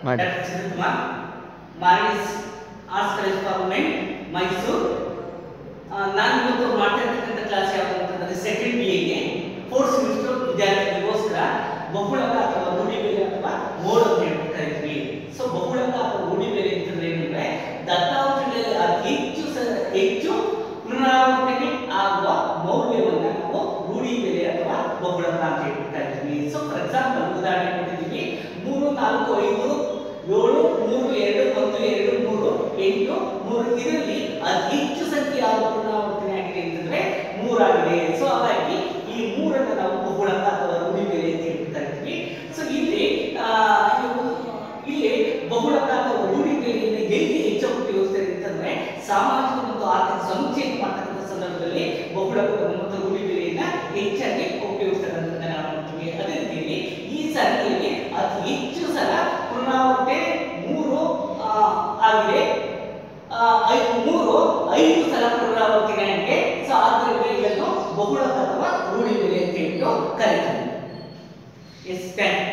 ಮಾಡಿ. ಡಾಕ್ಟರ್ ಚಂದ್ರಕುಮಾರ್ ಮಾರಿಸ್ arts college for women Mysuru ಆ, ನಾನು ಇವತ್ತು ಮಾಡ್ತಾ ಇರ್ತಕ್ಕಂಥ ಕ್ಲಾಸ್ ಯಾವುದು ಅಂತಂದ್ರೆ ಸೆಕೆಂಡ್ ಬಿ ಎಗೆ ಫೋರ್ತ್ ಸೆಮಿಸ್ಟರ್ ವಿದ್ಯಾರ್ಥಿಗಳಿಗೋಸ್ಕರ ಬಹುಳಕ ಅಥವಾ ರೂಢಿ ಬೇರೆ ಅಥವಾ ಮೋಡ್ ಅಂತ ಹೇಳ್ಬಿಟ್ಟು ಕರಿತೀವಿ ಸೊ ಬಹುಳಕ ಅಥವಾ ರೂಢಿ ಬೇರೆ ಅಂತಂದ್ರೆ ಏನಂದ್ರೆ ದತ್ತಾಂಶಗಳಲ್ಲಿ ಅತಿ ಹೆಚ್ಚು ಸ- ಹೆಚ್ಚು ಪುನರಾವರ್ತನೆ ಆಗುವ ಮೌಲ್ಯವನ್ನ ನಾವು ರೂಢಿ ಬೆಲೆ ಅಥವಾ ಬಹುಳಕ ಅಂತ ಹೇಳ್ಬಿಟ್ಟು ಕರಿತೀವಿ ಸೊ ಫಾರ್ ಎಕ್ಸಾಂಪಲ್ ಉದಾಹರಣೆ ಕೊಟ್ಟಿದ್ದೀವಿ ಮೂರು ನಾಲ್ಕು ಐದು ಏಳು ಮೂರು ಎರಡು ಒಂದು ಎರಡು ಮೂರು ಎಂಟು ಮೂರು ಇದರಲ್ಲಿ ಅತಿ ಹೆಚ್ಚು ಸಂಖ್ಯೆ ಯಾವ ಪುನರಾವರ್ತನೆ ಆಗಿದೆ ಅಂತಂದ್ರೆ ಮೂರಾಗಿದೆ ಸೊ ಹಾಗಾಗಿ ಈ ಮೂರನ್ನ ನಾವು ಬಹುಳಕ ಅಥವಾ ರೂಢಿ ಬೆಲೆ ಅಂತ ಹೇಳ್ಬಿಟ್ಟು ಕರಿತೀವಿ ಸೊ ಇಲ್ಲಿ ಆ, ಇವು- ಇಲ್ಲಿ ಬಹುಳಕ ಅಥವಾ ರೂಢಿ ಬೆಲೆಯನ್ನು ಎಲ್ಲಿ ಹೆಚ್ಚು ಉಪಯೋಗಿಸ್ತಾರೆ ಅಂತಂದ್ರೆ ಸಾಮಾಜಿಕ ಮತ್ತು ಆರ್ಥಿಕ ಸಮುಚ್ಚಯ ಮಾಡ್ತಕ್ಕಂಥ ಸಂದರ್ಭದಲ್ಲಿ ಬಹುಳಕ ಮತ್ತು ರೂಢಿ ಬೆಲೆಯನ್ನ ಹೆಚ್ಚಾಗಿ ಉಪಯೋಗಿಸ್ತಾರೆ ಅಂತ ನಾವು ನೋಡ್ತೀವಿ ಅದೇ ರೀತಿಯಲ್ಲಿ ಈ ಸರಣಿಯಲ್ಲಿ ಅತಿ ಹೆಚ್ಚು ಸಲ ಪುನರಾವರ್ತನೆ ಮೂರು ಆ, ಆಗಿದೆ ಆ, ಐದು ಮೂರು ಐದು ಸಲ ಪುನರಾವರ್ತನೆ ಆಗಿದೆ ಸೊ ಆದ್ದರಿಂದ ಇದನ್ನು ಬಹುಳಕ ಅಥವಾ ರೂಢಿ ಬೆಲೆ ಅಂತ ಹೇಳ್ಬಿಟ್ಟು ಕರೀತಾರೆ ಎಸ್ ಥ್ಯಾಂಕ್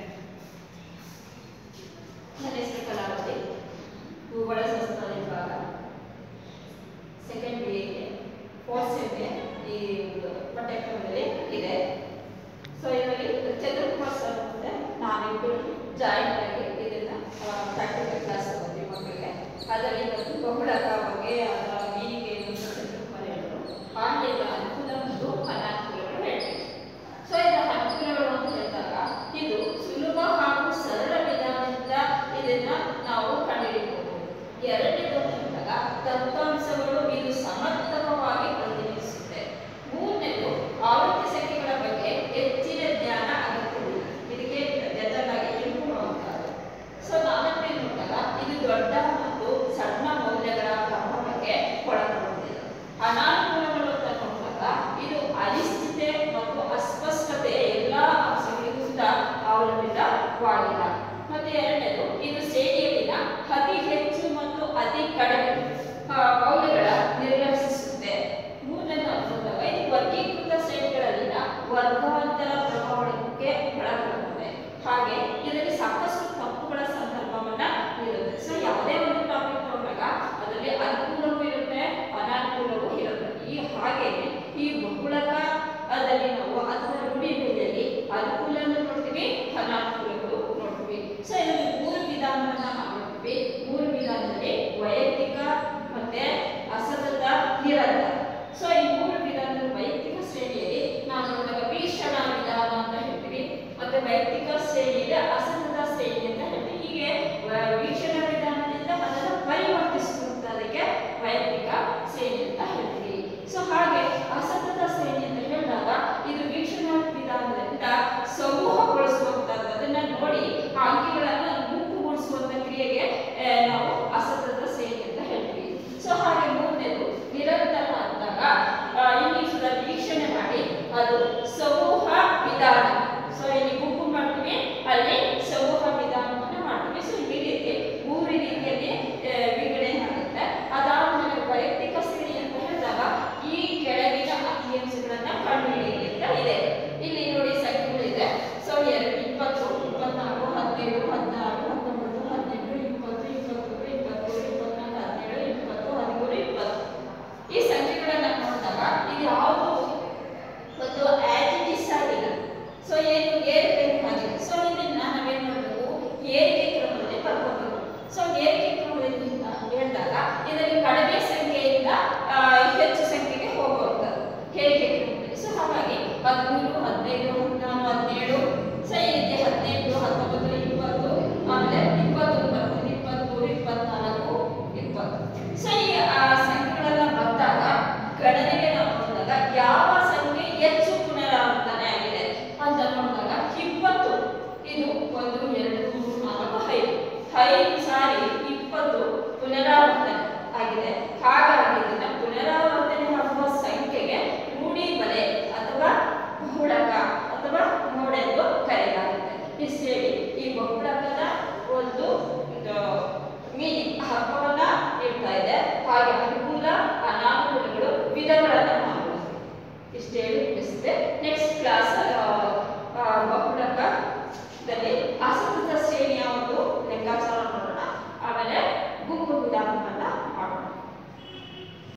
ನನ್ನ ಹೆಸರು ಕಲಾವತಿ ಭೂಗೋಳ ಶಾಸ್ತ್ರ ವಿಭಾಗ ಸೆಕೆಂಡ್ ಬಿ ಎಗೆ ಫೋರ್ತ್ ಸೆಮ್ಗೆ ಈ ಒಂದು ಪಠ್ಯಕ್ರಮದಲ್ಲಿ ಇದೆ ಸೊ ಇದರಲ್ಲಿ ಚಂದ್ರಕುಮಾರ್ ಸರ್ ಮತ್ತೆ ನಾವಿಬ್ಬರು ಜಾಯಿಂಟ್ ಆಗಿ ಇದನ್ನ ಪ್ರಾಕ್ಟಿಕಲ್ ಕ್ಲಾಸ್ ತಗೊಂಡ್ವಿ ಮಕ್ಕಳಿಗೆ ಅದರಲ್ಲಿ ಇವತ್ತು ಬಹುಳಕ ಬಗ್ಗೆ ಅದರ ಮೀನಿಂಗ್ ಏನು ಅಂತ ಚಂದ್ರಕುಮಾರ್ ಹೇಳಿದ್ರು ಹಾಗೆ ಇದರ ಅನುಕೂಲ ಮತ್ತು ಅನಾನುಕೂಲಗಳು ಹೇಳ್ತೀವಿ ಸೊ ಇದರ ಅನುಕೂಲಗಳು ಅಂತ ಹೇಳಿದಾಗ ಇದು ಸುಲಭ ಹಾಗೂ ಸರಳ ವಿಧಾನದಿಂದ ಇದನ್ನ ನಾವು ಕಂಡುಹಿಡಿಯಬಹುದು ಎರಡನೇದು ಅಂತ ಹೇಳಿದಾಗ ದತ್ತಾಂಶಗಳು ಇದು ಸಮರ್ಥವಾಗಿ ಪ್ರತಿನಿಧಿಸುತ್ತೆ ಮೂರನೇದು ಆವೃತ್ತಿ ಸಂಖ್ಯೆಗಳ ಬಗ್ಗೆ ಹೆಚ್ಚಿನ ಜ್ಞಾನ ಅಗತ್ಯವಿಲ್ಲ ಇದಕ್ಕೆ ಜನರಲ್ ಆಗಿ ತಿಳ್ಕೊಳ್ಳುವಂತಹದ್ದು ಸೊ ನಾಲ್ಕನೇ ನೋಡಿದಾಗ ಇದು ದೊಡ್ಡ ಮತ್ತು ಸಣ್ಣ ಮೌಲ್ಯಗಳ ಕ್ರಮಕ್ಕೆ ಒಳಪಡುತ್ತಿದೆ ಅನಾನುಕೂಲಗಳು ಅಂತ ನೋಡಿದಾಗ ಇದು ಅನಿಶ್ಚಿತೆ ಮತ್ತು ಅಸ್ಪಷ್ಟತೆಯ ಎಲ್ಲಾ ಅಂಶಗಳಿಗೂ ಸಹ ಅವಲಂಬಿತವಾಗಿಲ್ಲ ಮತ್ತೆ ಎರಡನೇದು ಇದು ಶ್ರೇಣಿಯಲ್ಲಿನ ಅತಿ ಹೆಚ್ಚು ಮತ್ತು ಅತಿ ಕಡಿಮೆ ಆ, ಮೌಲ್ಯಗಳ ನಿರ್ಲಕ್ಷಿಸುತ್ತೆ ಮೂರನೇದು ನೋಡಿದಾಗ ಇದು ವರ್ಗೀಕೃತ ಶ್ರೇಣಿಗಳಲ್ಲಿನ ವರ್ಗಾಂತರ ಪ್ರಭಾವಕ್ಕೆ ಒಳಗಾಗುತ್ತದೆ ಹಾಗೆ ಇದರಲ್ಲಿ ಸಾಕಷ್ಟು ತಪ್ಪುಗಳ ಸಂದರ್ಭವನ್ನ ಇರುತ್ತೆ ಸೊ ಯಾವುದೇ ಒಂದು ಟಾಪಿಕ್ ತಗೊಂಡಾಗ ಅದರಲ್ಲಿ ಅನುಕೂಲವೂ ಇರುತ್ತೆ ಅನಾನುಕೂಲವೂ ಇರುತ್ತೆ ಈ ಹಾಗೇನೆ ಈ ಬಹುಳಕದಲ್ಲಿ ನಾವು ಅಥವಾ ರೂಢಿ ಬೆಲೆಯಲ್ಲಿ ಅನುಕೂಲವನ್ನು ನೋಡ್ತೀವಿ ಅನಾನುಕೂಲಗಳು ನೋಡ್ತೀವಿ ಸೊ ಇದರಲ್ಲಿ ಮೂರು ವಿಧಾನವನ್ನ ನಾವು ನೋಡ್ತೀವಿ ಮೂರು ವಿಧಾನದಲ್ಲಿ ವೈಯಕ್ತಿಕ ಮತ್ತೆ ಅಸತತ ನಿರಂತರ ಸೊ ಈ ಮೂರು ವಿಧಾನದ ವೈಯಕ್ತಿಕ ಶ್ರೇಣಿಯಲ್ಲಿ ನಾವು ನೋಡಿದಾಗ ವೀಕ್ಷಣಾ ವಿಧಾನ ಅಂತ ಹೇಳ್ತೀವಿ ಮತ್ತೆ ವೈಯಕ್ತಿಕ ಶ್ರೇಣಿಯಲ್ಲಿ ಅಸತತ ಶ್ರೇಣಿ ಅಂತ ಹೇಳ್ತೀವಿ ಹೀಗೆ ವ- ವೀಕ್ಷಣಾ ವಿಧಾನದಿಂದ ಅದನ್ನು ಪರಿವರ್ತಿಸುವಂತದಕ್ಕೆ ವೈಯಕ್ತಿಕ ಶ್ರೇಣಿ ಅಂತ ಹೇಳ್ತೀವಿ ಸೊ ಹಾಗೆ ಅಸತತ ಶ್ರೇಣಿ ಅಂತ ಹೇಳಿದಾಗ ಇದು ವೀಕ್ಷಣಾ ವಿಧಾನದಿಂದ ಸಮೂಹಗೊಳಿಸುವಂತದ್ದು ಅದನ್ನ ನೋಡಿ ಆ ಅಂಕಿಗಳನ್ನು ಗುಂಪುಗೂಡಿಸುವಂತ ಕ್ರಿಯೆಗೆ ಆ, ನಾವು ಅಸತತ ಶ್ರೇಣಿ ಅಂತ ಹೇಳ್ತೀವಿ ಸೊ ಹಾಗೆ ಮೂರನೇದು ನಿರಂತರ ಅಂದಾಗ ಆ, ಇಂಗ್ಲಿಷದಲ್ಲಿ ವೀಕ್ಷಣೆ ಮಾಡಿ ಅದು ಸಮೂಹ ವಿಧಾನ ಸೊ ಇಲ್ಲಿ ಗುಂಪು ಮಾಡ್ತೀವಿ ಅಲ್ಲಿ ಸಮೂಹ ವಿಧಾನವನ್ನು ಮಾಡ್ತೀವಿ ಸೊ ಈ ರೀತಿ ಮೂರು ರೀತಿಯಲ್ಲಿ ಆ, ವಿಂಗಡಣೆ ಆಗುತ್ತೆ ಅದಾದ್ಮೇಲೆ ವೈಯಕ್ತಿಕ ಶ್ರೇಣಿ ಅಂತ ಹೇಳಿದಾಗ ಈ ಕೆಳಗಿನ ಅಂಕಿಅಂಶಗಳನ್ನ ಕಂಡುಹಿಡಿಯಿರಿ ಅಂತ ಇದೆ ಇಲ್ಲಿ ನೋಡಿ ಸಂಖ್ಯೆಗಳಿದೆ ಸೊ ಎರಡು ಇಪ್ಪತ್ತು ಇಪ್ಪತ್ನಾಲ್ಕು ಹದಿನೈದು ಹದಿನಾರು ಹತ್ತೊಂಬತ್ತು ಹದಿನೆಂಟು ಇಪ್ಪತ್ತು ಇಪ್ಪತ್ತೊಂದು ಇಪ್ಪತ್ತೇಳು ಇಪ್ಪತ್ನಾಲ್ಕು ಹದಿನೇಳು ಇಪ್ಪತ್ತು ಹದಿಮೂರು ಇಪ್ಪತ್ತು ಈ ಸಂಖ್ಯೆಗಳನ್ನ ನೋಡಿದಾಗ ಇದು ಯಾವುದು ಒಂದು ಆಟಿಟಿಸ್ ಆಗಿಲ್ಲ ಸೊ ಏನು ಏರಿಕೆ ಆಗಿದೆ ಸೊ ಇದನ್ನ ನಾವೇನ್ ಮಾಡಬೇಕು ಏರಿಕೆ ಕ್ರಮದಲ್ಲಿ ಬರ್ಕೋಬೇಕು ಸೊ ಏರಿಕೆ ಕ್ರಮದಲ್ಲಿ ಅಂತ ಹೇಳಿದಾಗ ಇದರಲ್ಲಿ ಕಡಿಮೆ ಸಂಖ್ಯೆಯಿಂದ ಆ, ಹೆಚ್ಚು ಸಂಖ್ಯೆಗೆ ಹೋಗುವಂಥದ್ದು ಏರಿಕೆ ಕ್ರಮದಲ್ಲಿ ಸೊ ಹಾಗಾಗಿ ಹದಿಮೂರು ಹದಿನೈದು ಹದಿನಾರು ಹದಿನೇಳು ಸೊ ಈ ರೀತಿ ಹದಿನೆಂಟು ಹತ್ತೊಂಬತ್ತು ಇಪ್ಪತ್ತು ಆಮೇಲೆ ಇಪ್ಪತ್ತೊಂಬತ್ತು ಇಪ್ಪತ್ಮೂರು ಇಪ್ಪತ್ನಾಲ್ಕು ಇಪ್ಪತ್ತು ಸೊ ಈ ಆ ಸಂಖ್ಯೆಗಳೆಲ್ಲ ಬಂದಾಗ ಗಣನೆಗೆ ನಾವು ನೋಡಿದಾಗ ಯಾವ ಸಂಖ್ಯೆ ಹೆಚ್ಚು ಪುನರಾವರ್ತನೆ ಆಗಿದೆ ಅಂತ ನೋಡಿದಾಗ ಇಪ್ಪತ್ತು ಇದು ಒಂದು ಎರಡು ಮೂರು ನಾಲ್ಕು ಐದು ಐದು ಸಾರಿ ಇಪ್ಪತ್ತು ಪುನರಾವರ್ತನೆ ಆಗಿದೆ ಹಾಗಾಗಿ ಇದನ್ನ ಪುನರಾವರ್ತನೆ ಆಗುವ ಸಂಖ್ಯೆಗೆ ರೂಢಿ ಬಲೆ ಅಥವಾ ಬಹುಳಕ ಅಥವಾ ಮೋಡೆಂದು ಕರೆಯಲಾಗುತ್ತೆ ಇಷ್ಟು ಹೇಳಿ ಈ ಬಹುಳಕದ ಒಂದು ಮೀನಿಂಗ್ ಅರ್ಥವನ್ನ ನೀಡ್ತಾ ಇದೆ ಹಾಗೆ ಅನುಕೂಲ ಅನಾನುಕೂಲಗಳು ವಿಧಗಳನ್ನ ಮಾಡಬಹುದು ಇಷ್ಟು ಹೇಳಿ